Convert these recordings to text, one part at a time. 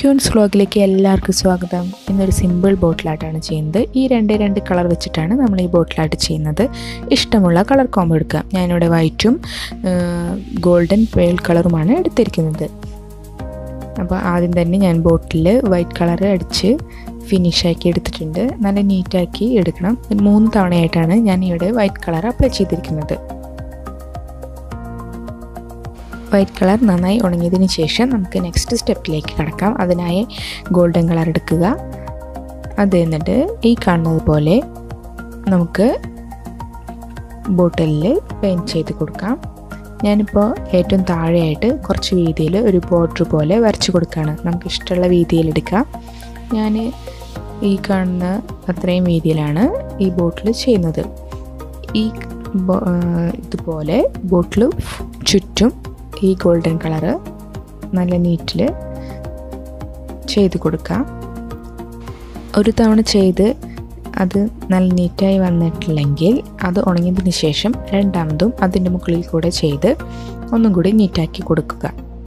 ക്യൂൺസ് വ്ളോഗിലേക്ക് എല്ലാവർക്കും സ്വാഗതം ഇന്നൊരു സിമ്പിൾ ബോട്ടിലായിട്ടാണ് ചെയ്യുന്നത് ഈ രണ്ട് രണ്ട് കളർ വെച്ചിട്ടാണ് നമ്മൾ ഈ ബോട്ടിലായിട്ട് ചെയ്യുന്നത് ഇഷ്ടമുള്ള കളർ കോമ്പോ എടുക്കാം ഞാനിവിടെ വൈറ്റും ഗോൾഡൻ പേൾ കളറുമാണ് എടുത്തിരിക്കുന്നത് അപ്പോൾ ആദ്യം തന്നെ ഞാൻ ബോട്ടിൽ വൈറ്റ് കളർ അടിച്ച് ഫിനിഷാക്കി എടുത്തിട്ടുണ്ട് നല്ല നീറ്റാക്കി എടുക്കണം മൂന്ന് തവണയായിട്ടാണ് ഞാൻ ഇവിടെ വൈറ്റ് കളർ അപ്ലൈ ചെയ്തിരിക്കുന്നത് വൈറ്റ് കളർ നന്നായി ഉണങ്ങിയതിന് ശേഷം നമുക്ക് നെക്സ്റ്റ് സ്റ്റെപ്പിലേക്ക് കടക്കാം അതിനായി ഗോൾഡൻ കളർ എടുക്കുക അത് എന്നിട്ട് ഈ കാണുന്നത് പോലെ നമുക്ക് ബോട്ടിലിൽ പെയിൻറ്റ് ചെയ്ത് കൊടുക്കാം ഞാനിപ്പോൾ ഏറ്റവും താഴെയായിട്ട് കുറച്ച് വീതിയിൽ ഒരു ബോർഡർ പോലെ വരച്ച് കൊടുക്കുകയാണ് നമുക്ക് ഇഷ്ടമുള്ള വീതിയിൽ എടുക്കാം ഞാൻ ഈ കാണുന്ന അത്രയും വീതിയിലാണ് ഈ ബോട്ടിൽ ചെയ്യുന്നത് ഈ ഇതുപോലെ ബോട്ടിൽ ചുറ്റും ഈ ഗോൾഡൻ കളറ് നല്ല നീറ്റിൽ ചെയ്ത് കൊടുക്കാം ഒരു തവണ ചെയ്ത് അത് നല്ല നീറ്റായി വന്നിട്ടില്ലെങ്കിൽ അത് ഉണങ്ങിയതിന് ശേഷം രണ്ടാമതും അതിൻ്റെ മുകളിൽ കൂടെ ചെയ്ത് ഒന്നും കൂടി നീറ്റാക്കി കൊടുക്കുക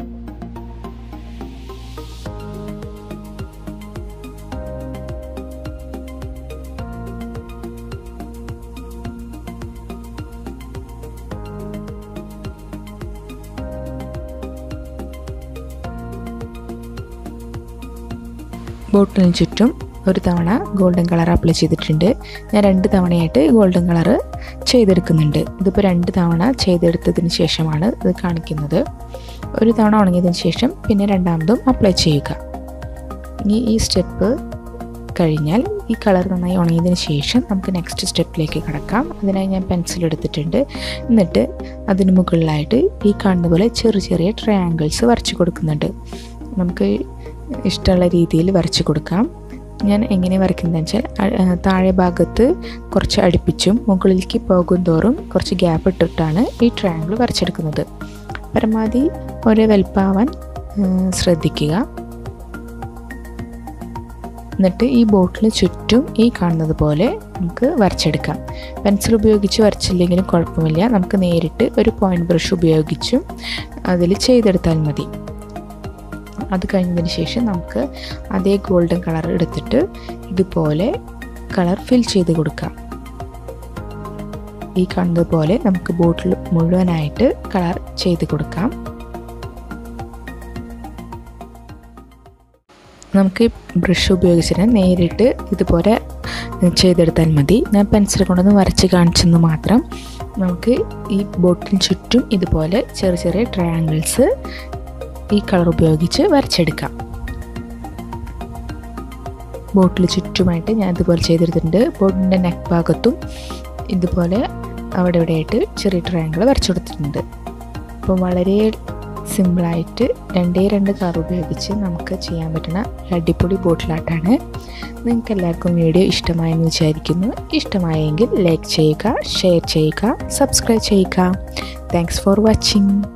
ബോട്ടിലിന് ചുറ്റും ഒരു തവണ ഗോൾഡൻ കളർ അപ്ലൈ ചെയ്തിട്ടുണ്ട് ഞാൻ രണ്ട് തവണയായിട്ട് ഗോൾഡൻ കളർ ചെയ്തെടുക്കുന്നുണ്ട് ഇതിപ്പോൾ രണ്ട് തവണ ചെയ്തെടുത്തതിന് ശേഷമാണ് ഇത് കാണിക്കുന്നത് ഒരു തവണ ഉണങ്ങിയതിന് ശേഷം പിന്നെ രണ്ടാമതും അപ്ലൈ ചെയ്യുക ഇനി ഈ സ്റ്റെപ്പ് കഴിഞ്ഞാൽ ഈ കളർ നന്നായി ഉണങ്ങിയതിന് ശേഷം നമുക്ക് നെക്സ്റ്റ് സ്റ്റെപ്പിലേക്ക് കടക്കാം അതിനായി ഞാൻ പെൻസിൽ എടുത്തിട്ടുണ്ട് എന്നിട്ട് അതിന് മുകളിലായിട്ട് ഈ കാണുന്ന പോലെ ചെറിയ ചെറിയ ട്രയാങ്കിൾസ് വരച്ച് കൊടുക്കുന്നുണ്ട് നമുക്ക് ഇഷ്ടമുള്ള രീതിയിൽ വരച്ച് കൊടുക്കാം ഞാൻ എങ്ങനെ വരയ്ക്കുന്നതെന്ന് വെച്ചാൽ താഴെ ഭാഗത്ത് കുറച്ച് അടുപ്പിച്ചും മുകളിലേക്ക് പോകും തോറും കുറച്ച് ഗ്യാപ്പ് ഇട്ടിട്ടാണ് ഈ ട്രയാങ്കിൾ വരച്ചെടുക്കുന്നത് പരമാവധി ഒരേ വലുപ്പാവാൻ ശ്രദ്ധിക്കുക എന്നിട്ട് ഈ ബോട്ടിൽ ചുറ്റും ഈ കാണുന്നത് പോലെ നമുക്ക് വരച്ചെടുക്കാം പെൻസിൽ ഉപയോഗിച്ച് വരച്ചില്ലെങ്കിലും കുഴപ്പമില്ല നമുക്ക് നേരിട്ട് ഒരു പോയിൻറ്റ് ബ്രഷ് ഉപയോഗിച്ചും അതിൽ ചെയ്തെടുത്താൽ മതി അത് കഴിഞ്ഞതിന് ശേഷം നമുക്ക് അതേ ഗോൾഡൻ കളർ എടുത്തിട്ട് ഇതുപോലെ കളർ ഫിൽ ചെയ്ത് കൊടുക്കാം ഈ കാണുന്നത് പോലെ നമുക്ക് ബോട്ടിൽ മുഴുവനായിട്ട് കളർ ചെയ്ത് കൊടുക്കാം നമുക്ക് ബ്രഷ് ഉപയോഗിച്ചിട്ട് നേരിട്ട് ഇതുപോലെ ചെയ്തെടുത്താൽ മതി ഞാൻ പെൻസിൽ കൊണ്ടൊന്ന് വരച്ച് കാണിച്ചെന്ന് മാത്രം നമുക്ക് ഈ ബോട്ടിന് ചുറ്റും ഇതുപോലെ ചെറിയ ചെറിയ ട്രയാങ്കിൾസ് ഈ കളർ ഉപയോഗിച്ച് വരച്ചെടുക്കാം ബോട്ടിൽ ചുറ്റുമായിട്ട് ഞാൻ ഇതുപോലെ ചെയ്തെടുത്തിട്ടുണ്ട് ബോട്ടിൻ്റെ നെക്ക് ഭാഗത്തും ഇതുപോലെ അവിടെ ഇവിടെയായിട്ട് ചെറിയ ട്രയാങ്കിൾ വരച്ചു കൊടുത്തിട്ടുണ്ട് അപ്പോൾ വളരെ സിമ്പിളായിട്ട് രണ്ടേ രണ്ട് കളർ ഉപയോഗിച്ച് നമുക്ക് ചെയ്യാൻ പറ്റുന്ന അടിപൊളി ബോട്ടിലാട്ടാണ് നിങ്ങൾക്ക് എല്ലാവർക്കും വീഡിയോ ഇഷ്ടമായെന്ന് വിചാരിക്കുന്നു ഇഷ്ടമായെങ്കിൽ ലൈക്ക് ചെയ്യുക ഷെയർ ചെയ്യുക സബ്സ്ക്രൈബ് ചെയ്യുക താങ്ക്സ് ഫോർ വാച്ചിങ്